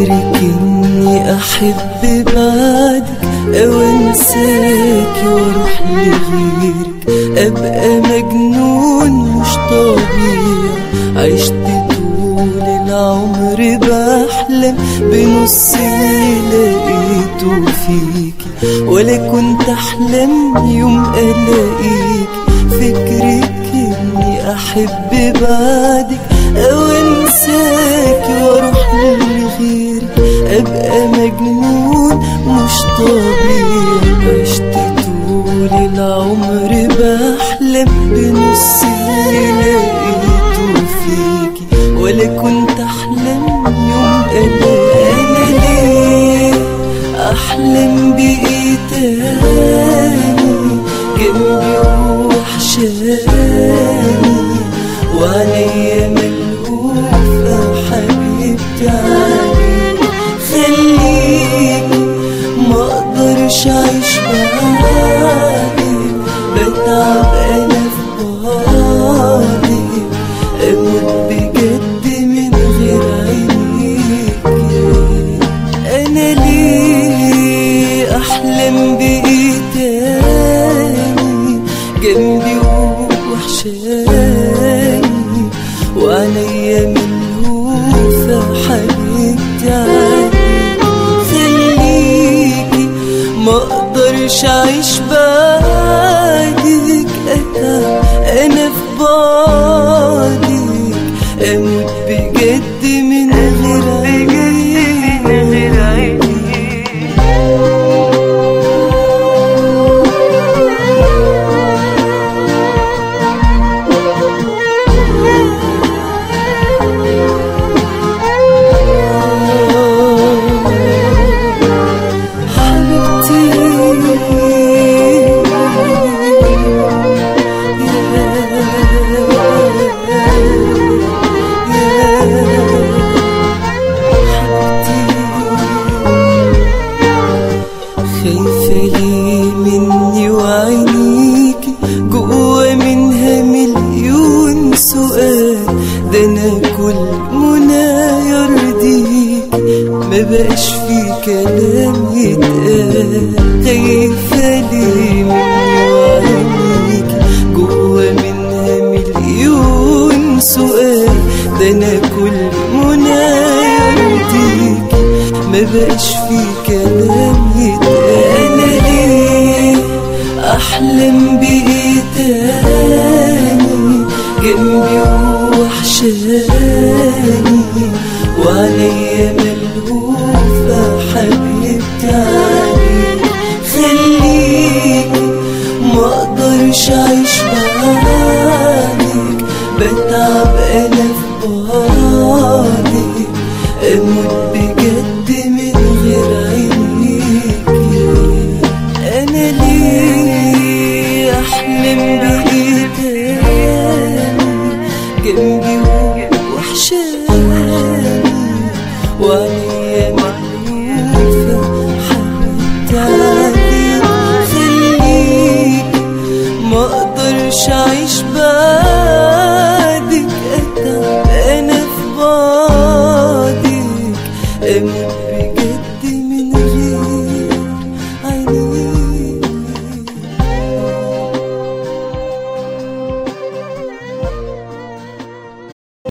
فكرك اني احب بعدك او انساك واروح لغيرك ابقى مجنون مش طبيعي عشت طول العمر بحلم بنص اللي لقيته فيكي ولا كنت احلم يوم الاقيك فكرك اني احب بعدك او انساك واروح لغيرك ابقى مجنون مش طبيعي عشت طول العمر بحلم بنص اللي لقيته فيكي ولا كنت احلم يوم الاقي انا ليه احلم بايه تاني جنبي وحشاني وعليا ملهوفة حبيبتي عليك خليكي ما اقدرش اعيش بعدك بتعب انا في بعدك اموت بجد من غير عينيكي انا ليه احلم بايه تاني جنبي وحشاني وعليا ملهوفة حبيبتي عليك خليكي ما اقدرش اعيش بعدك اتعب انا في بعدك اموت بجد من غير عينيك خايفة ليه مني وعينيكي جوا منها مليون سؤال ده انا كل منى يرضيك ما بقاش في كلام يتقال خايفة ليه مني وعينيكي جوا منها مليون سؤال ده انا كل منى يرضيك ما بقاش في كلام يتقال انا ليه احلم بايه تاني جنبي وحشاني وعليا ملهوفة حبيبتي عليك خليكي ما اقدرش اعيش بعدك بتعب انا في بعدك اموت بجد من غير عينيكي انا ليه احلم بايه تاني جنبي وحشاني وعليا ملهوفة حبيبتي عليك خليك ما اقدرش اعيش بعدك